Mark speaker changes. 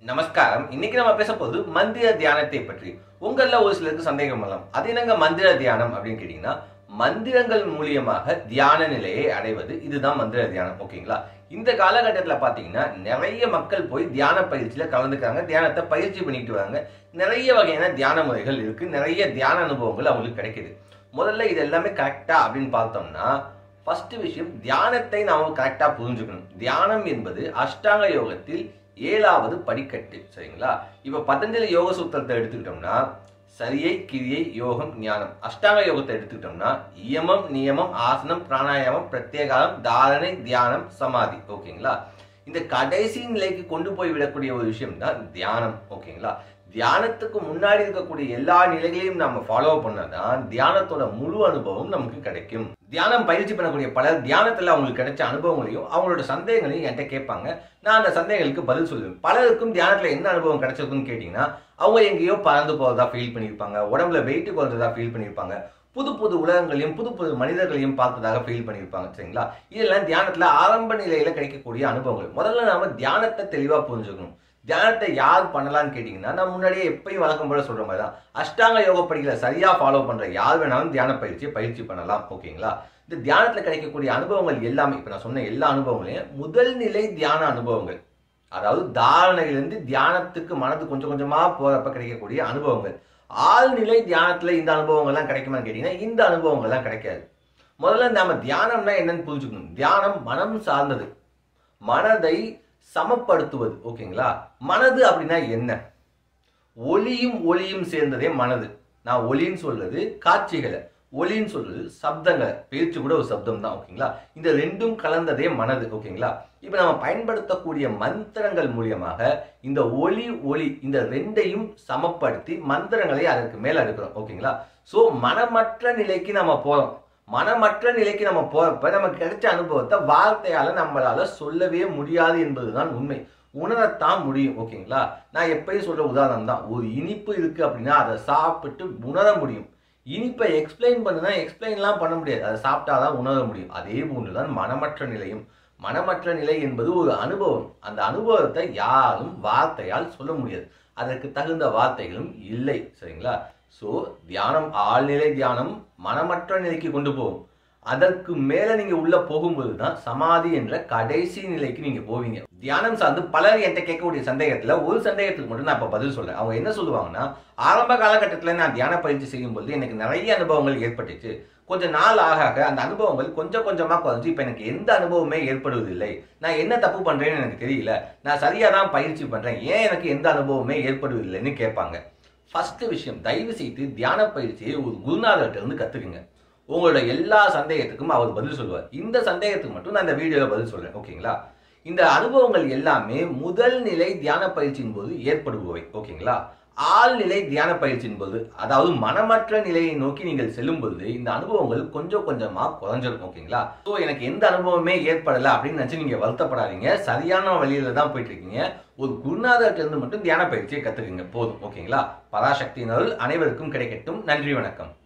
Speaker 1: நமஸ்காரம் இன்னைக்கு நம்ம பேச போது மந்திர தியானத்தை பற்றி உங்கள ஒரு சிலருக்கு சந்தேகம் வரலாம் அது என்னங்க மந்திர தியானம் அப்படின்னு கேட்டீங்கன்னா மந்திரங்கள் மூலியமாக தியான நிலையை அடைவது இதுதான் மந்திர தியானம் ஓகேங்களா இந்த காலகட்டத்தில் பார்த்தீங்கன்னா நிறைய மக்கள் போய் தியான பயிற்சியில கலந்துக்கிறாங்க தியானத்தை பயிற்சி பண்ணிட்டு வராங்க நிறைய வகையான தியான முறைகள் இருக்கு நிறைய தியான அனுபவங்கள் அவங்களுக்கு கிடைக்குது முதல்ல இது எல்லாமே கரெக்டா அப்படின்னு பார்த்தோம்னா ஃபர்ஸ்ட் விஷயம் தியானத்தை நாம கரெக்டா புரிஞ்சுக்கணும் தியானம் என்பது அஷ்டாங்க யோகத்தில் ஏழாவது படிக்கட்டு சரிங்களா இப்ப பதஞ்சலி யோக சூத்திரத்தை எடுத்துக்கிட்டோம்னா சரியை கிரியை யோகம் ஞானம் அஷ்டாங்க யோகத்தை எடுத்துக்கிட்டோம்னா இயமம் நியமம் ஆசனம் பிராணாயாமம் பிரத்யேகாலம் தாரணை தியானம் சமாதி ஓகேங்களா இந்த கடைசி நிலைக்கு கொண்டு போய் விடக்கூடிய ஒரு விஷயம் தான் தியானம் ஓகேங்களா தியானத்துக்கு முன்னாடி இருக்கக்கூடிய எல்லா நிலைகளையும் நம்ம ஃபாலோ பண்ணாதான் தியானத்தோட முழு அனுபவம் நமக்கு கிடைக்கும் தியானம் பயிற்சி பண்ணக்கூடிய பலர் தியானத்துல அவங்களுக்கு கிடைச்ச அனுபவங்களையும் அவங்களோட சந்தேகங்களையும் என்கிட்ட கேட்பாங்க நான் அந்த சந்தேகங்களுக்கு பதில் சொல்லுவேன் பலருக்கும் தியானத்துல என்ன அனுபவம் கிடைச்சிருக்குன்னு கேட்டீங்கன்னா அவங்க எங்கேயோ பறந்து போறதா ஃபீல் பண்ணியிருப்பாங்க உடம்புல வெயிட் குறைஞ்சதா ஃபீல் பண்ணியிருப்பாங்க புது புது உலகங்களையும் புது புது மனிதர்களையும் பார்த்ததாக ஃபீல் பண்ணியிருப்பாங்க சரிங்களா இதெல்லாம் தியானத்துல ஆரம்ப நிலையில கிடைக்கக்கூடிய அனுபவங்கள் முதல்ல நாம தியானத்தை தெளிவா புரிஞ்சுக்கணும் தியானத்தை யார் பண்ணலாம்னு கேட்டீங்கன்னா நான் முன்னாடியே எப்பயும் வழக்கம் போல சொல்ற மாதிரி தான் அஷ்டாங்க யோக படிகளை சரியா ஃபாலோ பண்ற யார் வேணாலும் தியான பயிற்சியை பயிற்சி பண்ணலாம் ஓகேங்களா இந்த தியானத்துல கிடைக்கக்கூடிய அனுபவங்கள் எல்லாமே இப்ப நான் சொன்ன எல்லா அனுபவங்களையும் முதல் நிலை தியான அனுபவங்கள் அதாவது தாரணையிலிருந்து தியானத்துக்கு மனது கொஞ்சம் கொஞ்சமா போறப்ப கிடைக்கக்கூடிய அனுபவங்கள் ஆழ்நிலை தியானத்துல இந்த அனுபவங்கள்லாம் கிடைக்குமான்னு கேட்டீங்கன்னா இந்த அனுபவங்கள்லாம் கிடைக்காது முதல்ல நாம தியானம்னா என்னன்னு புரிஞ்சுக்கணும் தியானம் மனம் சார்ந்தது மனதை சமப்படுத்துவது ஓகேங்களா மனது அப்படின்னா என்ன ஒளியும் ஒளியும் சேர்ந்ததே மனது நான் ஒளின்னு சொல்றது காட்சிகளை ஒளின்னு சொல்றது சப்தங்களை பேச்சு கூட ஒரு சப்தம் தான் ஓகேங்களா இந்த ரெண்டும் கலந்ததே மனது ஓகேங்களா இப்ப நம்ம பயன்படுத்தக்கூடிய மந்திரங்கள் மூலியமாக இந்த ஒளி ஒளி இந்த ரெண்டையும் சமப்படுத்தி மந்திரங்களை அதற்கு மேல எடுக்கிறோம் ஓகேங்களா சோ மனமற்ற நிலைக்கு நம்ம போறோம் மனமற்ற நிலைக்கு நம்ம போறப்ப நமக்கு கிடைச்ச அனுபவத்தை வார்த்தையால நம்மளால சொல்லவே முடியாது என்பதுதான் உண்மை உணரத்தான் முடியும் ஓகேங்களா நான் எப்பயும் சொல்ற உதாரணம் தான் ஒரு இனிப்பு இருக்கு அப்படின்னா அதை சாப்பிட்டு உணர முடியும் இனிப்பை எக்ஸ்பிளைன் பண்ணுனா எக்ஸ்பிளைன்லாம் பண்ண முடியாது அதை சாப்பிட்டாதான் உணர முடியும் அதே போன்றுதான் மனமற்ற நிலையும் மனமற்ற நிலை என்பது ஒரு அனுபவம் அந்த அனுபவத்தை யாரும் வார்த்தையால் சொல்ல முடியாது அதற்கு தகுந்த வார்த்தைகளும் இல்லை சரிங்களா ஸோ தியானம் ஆழ்நிலை தியானம் மனமற்ற நிலைக்கு கொண்டு போகும் அதற்கு மேல நீங்க உள்ள போகும்போது தான் சமாதி என்ற கடைசி நிலைக்கு நீங்க போவீங்க தியானம் சார்ந்து பலர் என்கிட்ட கேட்கக்கூடிய சந்தேகத்துல ஒரு சந்தேகத்துக்கு மட்டும் நான் இப்ப பதில் சொல்றேன் அவங்க என்ன சொல்லுவாங்கன்னா ஆரம்ப காலகட்டத்துல நான் தியான பயிற்சி செய்யும் பொழுது எனக்கு நிறைய அனுபவங்கள் ஏற்பட்டுச்சு கொஞ்ச நாள் ஆக ஆக அந்த அனுபவங்கள் கொஞ்சம் கொஞ்சமா குறைஞ்சு இப்ப எனக்கு எந்த அனுபவமே ஏற்படுவதில்லை நான் என்ன தப்பு பண்றேன்னு எனக்கு தெரியல நான் சரியா தான் பயிற்சி பண்றேன் ஏன் எனக்கு எந்த அனுபவமே ஏற்படுவதில்லைன்னு கேட்பாங்க ஃபர்ஸ்ட் விஷயம் தயவு செய்து தியான பயிற்சியை ஒரு குருநாதர்கிட்ட இருந்து கத்துக்குங்க உங்களோட எல்லா சந்தேகத்துக்கும் அவர் பதில் சொல்லுவார் இந்த சந்தேகத்துக்கு மட்டும் நான் இந்த வீடியோல பதில் சொல்றேன் ஓகேங்களா இந்த அனுபவங்கள் எல்லாமே முதல் நிலை தியான பயிற்சியின் போது ஏற்படுபவை ஓகேங்களா ஆழ்நிலை தியான பயிற்சியின் போது அதாவது மனமற்ற நிலையை நோக்கி நீங்கள் செல்லும் பொழுது இந்த அனுபவங்கள் கொஞ்சம் கொஞ்சமா குறைஞ்சிருக்கும் ஓகேங்களா ஸோ எனக்கு எந்த அனுபவமே ஏற்படல அப்படின்னு நினைச்சு நீங்க வருத்தப்படாதீங்க சரியான வழியில தான் போயிட்டு இருக்கீங்க ஒரு குருநாதர்கிட்ட இருந்து மட்டும் தியான பயிற்சியை கத்துக்குங்க போதும் ஓகேங்களா பராசக்தியினருள் அனைவருக்கும் கிடைக்கட்டும் நன்றி வணக்கம்